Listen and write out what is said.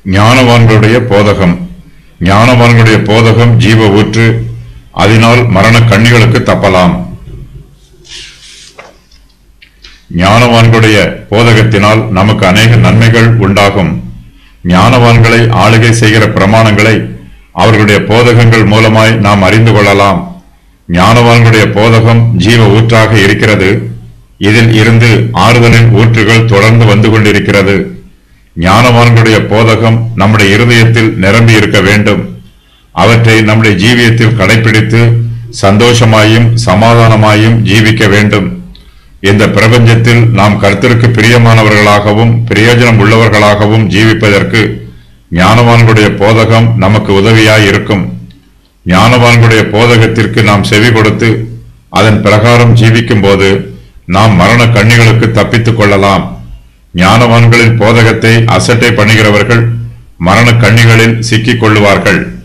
ஞானவான்களுடைய போதகம் ஞானவான்களுடைய போதகம் ஜீவ ஊற்று அதனால் மரண கண்ணிகளுக்கு தப்பலாம் ஞானவான்களுடைய போதகத்தினால் நமக்கு அநேக நன்மைகள் உண்டாகும் ஞானவான்களை ஆளுகை செய்கிற பிரமாணங்களை அவர்களுடைய போதகங்கள் மூலமாய் நாம் அறிந்து கொள்ளலாம் ஞானவான்களுடைய போதகம் ஜீவ ஊற்றாக இருக்கிறது இதில் இருந்து ஆறுதலின் ஊற்றுகள் தொடர்ந்து வந்து கொண்டிருக்கிறது ஞானவான்களுடைய போதகம் நம்முடைய இருதயத்தில் நிரம்பி இருக்க வேண்டும் அவற்றை நம்முடைய ஜீவியத்தில் கடைபிடித்து சந்தோஷமாயும் சமாதானமாயும் ஜீவிக்க வேண்டும் இந்த பிரபஞ்சத்தில் நாம் கர்த்தருக்கு பிரியமானவர்களாகவும் பிரயோஜனம் உள்ளவர்களாகவும் ஜீவிப்பதற்கு ஞானவான்களுடைய போதகம் நமக்கு உதவியாய் இருக்கும் ஞானவான்களுடைய போதகத்திற்கு நாம் செவி கொடுத்து அதன் பிரகாரம் ஜீவிக்கும் போது நாம் மரண கண்ணிகளுக்கு தப்பித்துக் கொள்ளலாம் ஞானவான்களின் போதகத்தை அசட்டை பண்ணுகிறவர்கள் மரண கண்ணிகளில் சிக்கிக் கொள்ளுவார்கள்